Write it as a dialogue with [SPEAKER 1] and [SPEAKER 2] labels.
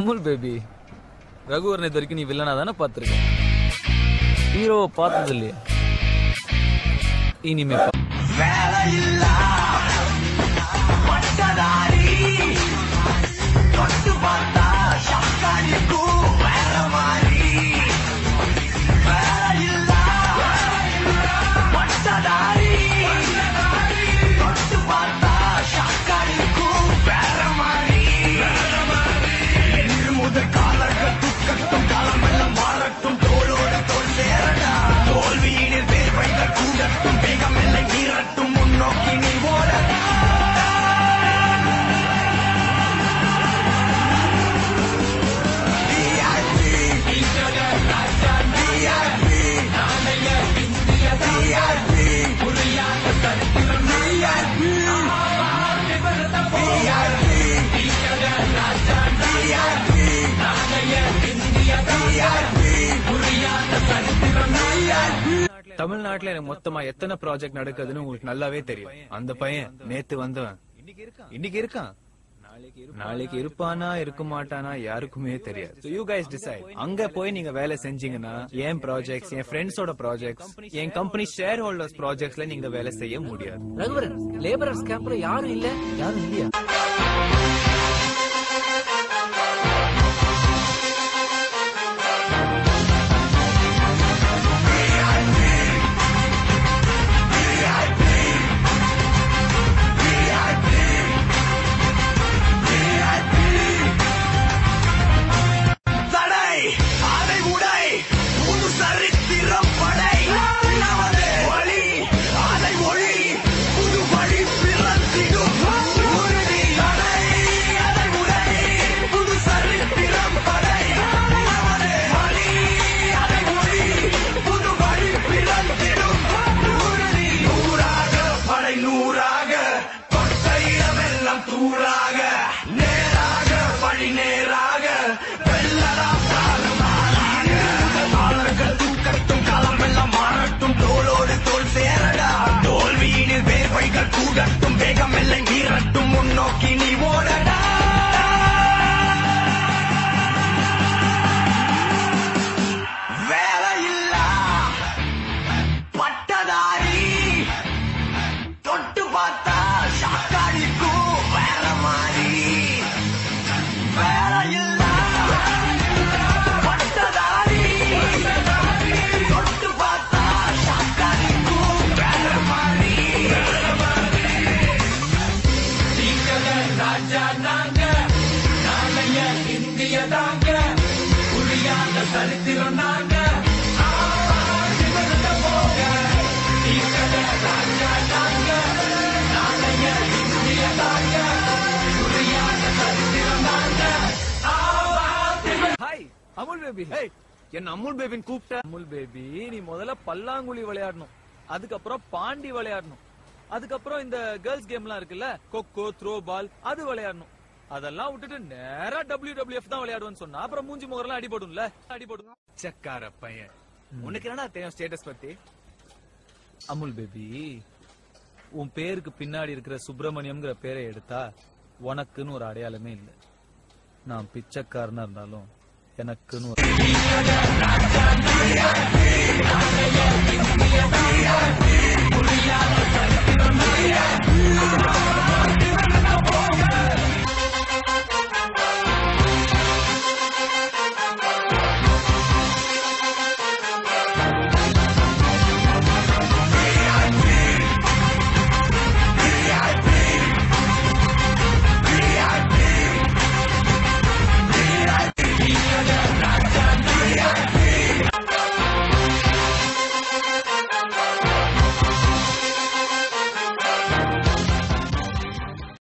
[SPEAKER 1] Amul baby Raghuvaran இது வரைக்கும் நீ வில்லனா தானே பார்த்திருக்க ஹீரோவை பார்த்தது இல்லையா இனிமே பா-
[SPEAKER 2] தமிழ்நாட்டுல எனக்கு மொத்தமா எத்தனை ப்ராஜெக்ட் நடக்குதுன்னு உங்களுக்கு நல்லாவே தெரியும் அந்த பையன் நேத்து வந்தவன் இன்னைக்கு இருக்கான் நாளைக்கு இருப்பானா இருக்க மாட்டானா யாருக்குமே தெரியாது யூ கைஸ் டிசைட் அங்க போய் நீங்க வேலை செஞ்சீங்கன்னா என் ப்ராஜெக்ட்ஸ் என் ஃப்ரெண்ட்ஸோட ப்ராஜெக்ட்ஸ் என் கம்பெனி ஷேர் ஹோல்டர்ஸ் ப்ராஜெக்ட்ஸ்ல நீங்க வேலை செய்ய முடியாது
[SPEAKER 1] ரகுவரன் லேபரர்ஸ் கேம்ப்ல யாரும் இல்ல யாரும் இல்லையா
[SPEAKER 3] தடை அதை உடை புது சரித்திரம் படை நமது வழி அதை ஒளி புது வழி பிறந்திடும் உறுதி தடை அதை உடை புது சரித்திரம் படை நமது வழி அதை ஒளி புது வழி பிறந்திடும் உறுதி நூறாக படை நூறாக தொட்ட இடமெல்லாம் தூளாக நேராக வழி நேராக வெள்ளலாம் காலம் ஆளாக மாணவர்கள் தூக்கட்டும் களமெல்லாம் மாறட்டும் தோளோடு தோல் சேரடா தோல்வியினில் வேர்வைகள் கூடட்டும் வேகம் எல்லை மீறட்டும் முன்னோக்கி நீ ஓடடா வேலையில்லா பட்டதாரி தொட்டு பார்த்தா ஷாக்காடிக்கும் வேற மாதிரி வேலையில்லா பட்டதாரி தொட்டு பார்த்தா ஷாக்காடிக்கும் வேற மாதிரி ராஜா நாங்க நாளைய இந்திய தாங்க புரியாத சரித்திரம் நாங்க
[SPEAKER 1] ஹாய் அமுல் பேபி
[SPEAKER 2] ஏய், என்ன அமுல் பேபின் கூப்பிட்ட
[SPEAKER 1] அமுல் பேபி நீ முதல்ல பல்லாங்குழி விளையாடணும் அதுக்கப்புறம் பாண்டி விளையாடணும் அதுக்கப்புறம் இந்த கேர்ள்ஸ் கேம்லாம் இருக்குல்ல கொக்கோ த்ரோ பால் அது விளையாடணும் அதெல்லாம் விட்டுட்டு நேரா டபிள்யூ டபிள்யூஎஃப் தான் விளையாடுவேன்னு சொன்னா அப்புறம் மூஞ்சி முகரெல்லாம் அடிபடும்ல அடிபடும்
[SPEAKER 2] சக்கார பையன் உனக்கு என்னடா தெரியும் ஸ்டேட்டஸ் பத்தி
[SPEAKER 1] அமுல் பேபி உன் பேருக்கு பின்னாடி இருக்கிற சுப்பிரமணியம்ங்கிற பேரை எடுத்தா உனக்குன்னு ஒரு அடையாளமே இல்லை நான் பிச்சைக்காரனா இருந்தாலும் எனக்குன்னு ஒரு